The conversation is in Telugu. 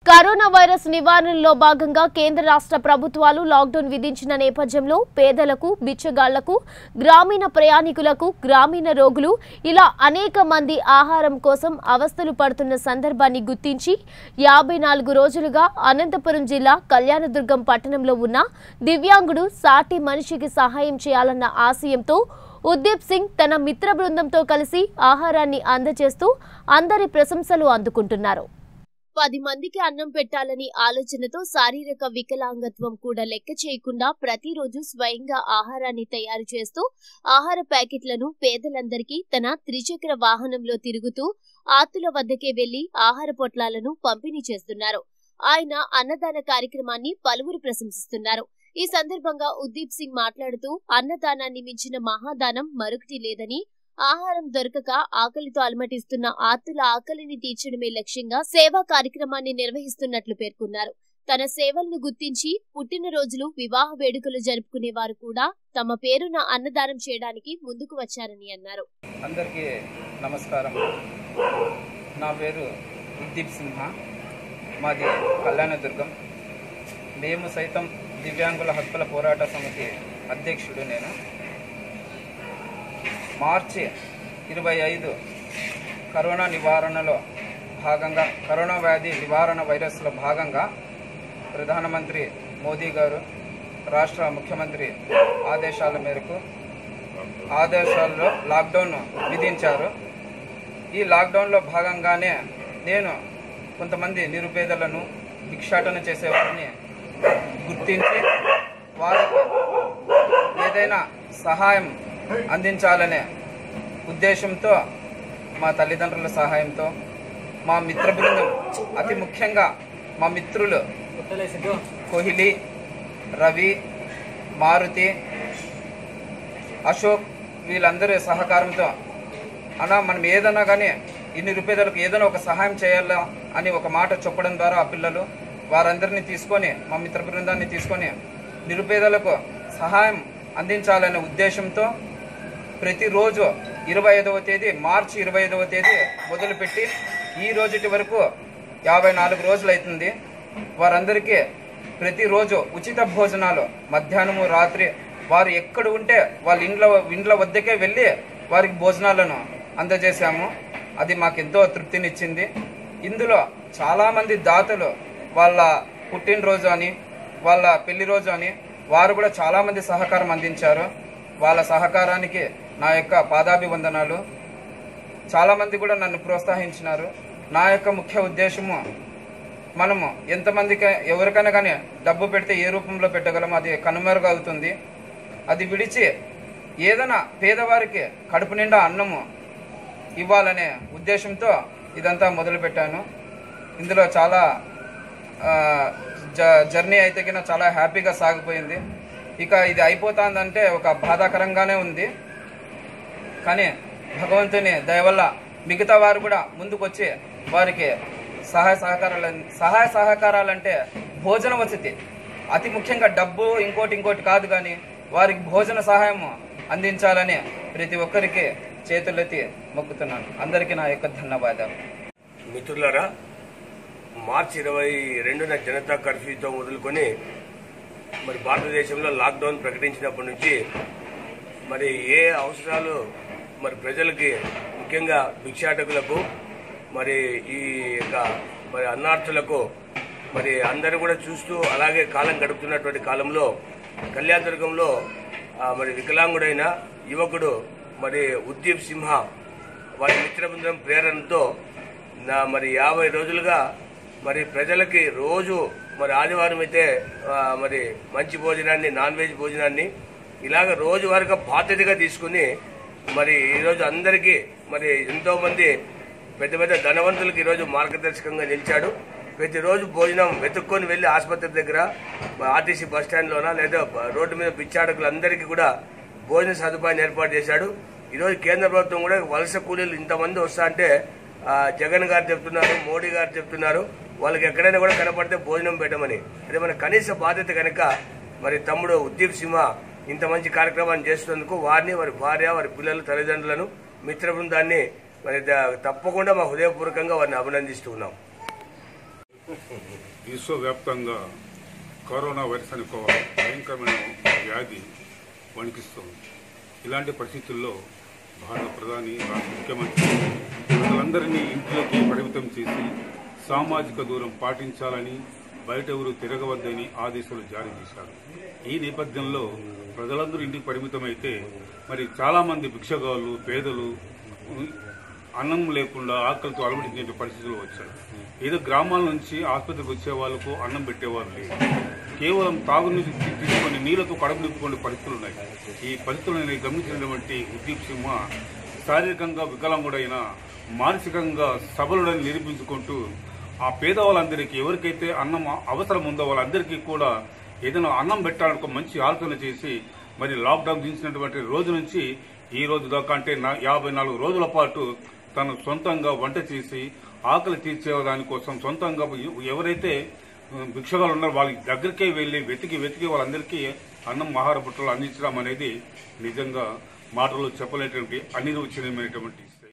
కరోనా వైరస్ నివారణలో భాగంగా కేంద్ర రాష్ట్ర ప్రభుత్వాలు లాక్డౌన్ విధించిన నేపథ్యంలో పేదలకు బిచ్చగాళ్లకు గ్రామీణ ప్రయాణికులకు గ్రామీణ రోగులు ఇలా అనేక మంది ఆహారం కోసం అవస్థలు పడుతున్న సందర్భాన్ని గుర్తించి యాభై నాలుగు రోజులుగా అనంతపురం జిల్లా కళ్యాణదుర్గం పట్టణంలో ఉన్న దివ్యాంగుడు సాటి మనిషికి సహాయం చేయాలన్న ఆశయంతో ఉద్దీప్ సింగ్ తన మిత్ర బృందంతో కలిసి ఆహారాన్ని అందజేస్తూ అందరి ప్రశంసలు అందుకుంటున్నారు పది మందికి అన్నం పెట్టాలని ఆలోచనతో శారీరక వికలాంగత్వం కూడా లెక్క చేయకుండా ప్రతిరోజు స్వయంగా ఆహారాన్ని తయారు చేస్తూ ఆహార ప్యాకెట్లను పేదలందరికీ తన త్రిచక్ర వాహనంలో తిరుగుతూ ఆతుల వద్దకే వెళ్లి ఆహార పొట్లాలను పంపిణీ చేస్తున్నారు ఆయన అన్నదాన కార్యక్రమాన్ని పలువురు ప్రశంసిస్తున్నారు ఈ సందర్భంగా ఉద్దీప్ సింగ్ మాట్లాడుతూ అన్నదానాన్ని మించిన మహాదానం మరొకటి లేదని ఆహారం దొరకక ఆకలితో అలమటిస్తున్న ఆర్తుల ఆకలిని తీర్చడమే లక్ష్యంగా సేవా కార్యక్రమాన్ని నిర్వహిస్తున్నట్లు పేర్కొన్నారు తన సేవలను గుర్తించి పుట్టినరోజులు వివాహ వేడుకలు జరుపుకునే వారు కూడా తమ పేరున అన్నదానం చేయడానికి ముందుకు వచ్చారని అన్నారు అందరికీ నమస్కారం నా పేరు ఉద్దీప్ సింహ మాది కళ్యాణదుర్గం మేము సైతం దివ్యాంగుల హక్కుల పోరాట సమితి అధ్యక్షుడు నేను మార్చి ఇరవై ఐదు కరోనా నివారణలో భాగంగా కరోనా వ్యాధి నివారణ వైరస్లో భాగంగా ప్రధానమంత్రి మోదీ గారు రాష్ట్ర ముఖ్యమంత్రి ఆదేశాల మేరకు ఆదేశాల్లో లాక్డౌన్ విధించారు ఈ లాక్డౌన్లో భాగంగానే నేను కొంతమంది నిరుపేదలను భిక్షాటన చేసేవారిని గుర్తించి వారికి ఏదైనా సహాయం అందించాలనే ఉద్దేశంతో మా తల్లిదండ్రుల సహాయంతో మా మిత్ర బృందం అతి ముఖ్యంగా మా మిత్రులు కోహ్లీ రవి మారుతి అశోక్ వీళ్ళందరి సహకారంతో అన్నా మనం ఏదన్నా కానీ ఈ నిరుపేదలకు ఏదైనా ఒక సహాయం చేయాలా అని ఒక మాట చెప్పడం ద్వారా ఆ పిల్లలు వారందరినీ తీసుకొని మా మిత్ర బృందాన్ని తీసుకొని నిరుపేదలకు సహాయం అందించాలనే ఉద్దేశంతో ప్రతిరోజు ఇరవై ఐదవ తేదీ మార్చి ఇరవై ఐదవ తేదీ మొదలుపెట్టి ఈ రోజుటి వరకు యాభై నాలుగు రోజులు అవుతుంది వారందరికీ ప్రతిరోజు ఉచిత భోజనాలు మధ్యాహ్నము రాత్రి వారు ఎక్కడ ఉంటే వాళ్ళ ఇండ్ల ఇండ్ల వద్దకే వెళ్ళి వారికి భోజనాలను అందజేశాము అది మాకెంతో తృప్తినిచ్చింది ఇందులో చాలామంది దాతలు వాళ్ళ పుట్టినరోజు అని వాళ్ళ పెళ్లి రోజు అని వారు కూడా చాలామంది సహకారం అందించారు వాళ్ళ సహకారానికి నా యొక్క పాదాభివందనాలు చాలామంది కూడా నన్ను ప్రోత్సహించినారు నా యొక్క ముఖ్య ఉద్దేశము మనము ఎంతమందికి ఎవరికైనా కానీ డబ్బు పెడితే ఏ రూపంలో పెట్టగలమో అది కనుమరుగు అవుతుంది అది విడిచి ఏదైనా పేదవారికి కడుపు నిండా అన్నము ఇవ్వాలనే ఉద్దేశంతో ఇదంతా మొదలుపెట్టాను ఇందులో చాలా ఆ, జ- జర్నీ అయితే కింద చాలా హ్యాపీగా సాగిపోయింది ఇక ఇది అయిపోతుందంటే ఒక బాధాకరంగానే ఉంది కానీ భగవంతుని దయ వల్ల మిగతా వారు కూడా ముందుకొచ్చి వారికి సహాయ సహకారాలు సహాయ సహకారాలంటే భోజన వసతి అతి ముఖ్యంగా డబ్బు ఇంకోటి ఇంకోటి కాదు కానీ వారికి భోజన సహాయం అందించాలని ప్రతి ఒక్కరికి చేతులెత్తి మొక్కుతున్నాను అందరికీ నా యొక్క ధన్యవాదాలు మిత్రులారా మార్చి ఇరవై రెండున జనతా కర్ఫ్యూతో మొదలుకొని మరి భారతదేశంలో లాక్డౌన్ ప్రకటించినప్పటి నుంచి మరి ఏ అవసరాలు మరి ప్రజలకి ముఖ్యంగా భిక్షాటకులకు మరి ఈ యొక్క మరి అన్నార్థులకు మరి అందరూ కూడా చూస్తూ అలాగే కాలం గడుపుతున్నటువంటి కాలంలో కళ్యాణదుర్గంలో ఆ, మరి వికలాంగుడైన యువకుడు మరి ఉద్దీప్ సింహ వారి మిత్ర బృందం ప్రేరణతో నా మరి యాభై రోజులుగా మరి ప్రజలకి రోజు మరి ఆదివారం అయితే ఆ, మరి మంచి భోజనాన్ని నాన్ వెజ్ భోజనాన్ని ఇలాగ రోజువారీగా బాధ్యతగా తీసుకుని మరి ఈరోజు అందరికీ మరి ఎంతో మంది పెద్ద పెద్ద ధనవంతులకు ఈరోజు మార్గదర్శకంగా నిలిచాడు ప్రతిరోజు భోజనం వెతుక్కొని వెళ్ళి ఆసుపత్రి దగ్గర ఆర్టీసీ బస్ స్టాండ్లోనా లేదా రోడ్డు మీద పిచ్చాడకులందరికీ కూడా భోజన సదుపాయాన్ని ఏర్పాటు చేశాడు ఈరోజు కేంద్ర ప్రభుత్వం కూడా వలస కూలీలు ఇంతమంది వస్తా అంటే ఆ, జగన్ గారు చెప్తున్నారు మోడీ గారు చెప్తున్నారు వాళ్ళకి ఎక్కడైనా కూడా కనపడితే భోజనం పెట్టమని అది మన కనీస బాధ్యత కనుక మరి తమ్ముడు ఉద్దీప్ సింహ ఇంత మంచి కార్యక్రమాన్ని చేస్తున్నందుకు వారిని వారి భార్య వారి పిల్లలు తల్లిదండ్రులను మిత్ర బృందాన్ని మరి ద- తప్పకుండా మా హృదయపూర్వకంగా వారిని అభినందిస్తూ ఉన్నాం విశ్వవ్యాప్తంగా కరోనా వైరస్ అనే ఒక భయంకరమైన వ్యాధి వణికిస్తుంది ఇలాంటి పరిస్థితుల్లో భారత ప్రధాని రాష్ట్ర ముఖ్యమంత్రి ప్రజలందరినీ ఇంట్లోకి పరిమితం చేసి సామాజిక దూరం పాటించాలని బయట ఎవరు తిరగవద్దని ఆదేశాలు జారీ చేశారు ఈ నేపథ్యంలో ప్రజలందరూ ఇంటికి పరిమితమైతే మరి చాలా మంది భిక్షగాళ్ళు పేదలు అన్నం లేకుండా ఆకలితో అలవడించే పరిస్థితులు వచ్చాయి ఏదో గ్రామాల నుంచి ఆసుపత్రికి వచ్చే వాళ్ళకు అన్నం పెట్టేవారు లేదు కేవలం తాగునీరు తీసుకొని నీళ్లతో కడుపు నింపుకునే పరిస్థితులు ఉన్నాయి ఈ పరిస్థితులను గమనించినటువంటి ఉద్దీప్ సింహ శారీరకంగా వికలాంగుడైన మానసికంగా సబలుడని నిరూపించుకుంటూ ఆ పేదవాళ్ళందరికీ ఎవరికైతే అన్నం అవసరం ఉందో వాళ్ళందరికీ కూడా ఏదైనా అన్నం పెట్టాలని ఒక మంచి ఆలోచన చేసి మరి లాక్డౌన్ దించినటువంటి రోజు నుంచి ఈ రోజు దాకా అంటే నా- యాభై నాలుగు రోజుల పాటు తను సొంతంగా వంట చేసి ఆకలి తీర్చే దానికోసం సొంతంగా ఎవరైతే భిక్షగాలు ఉన్నారో వాళ్ళ దగ్గరికే వెళ్లి వెతికి వెతికి వాళ్ళందరికీ అన్నం ఆహార పుట్టలు అందించడం అనేది నిజంగా మాటలు చెప్పలేటువంటి అనిర్వచనమైనటువంటి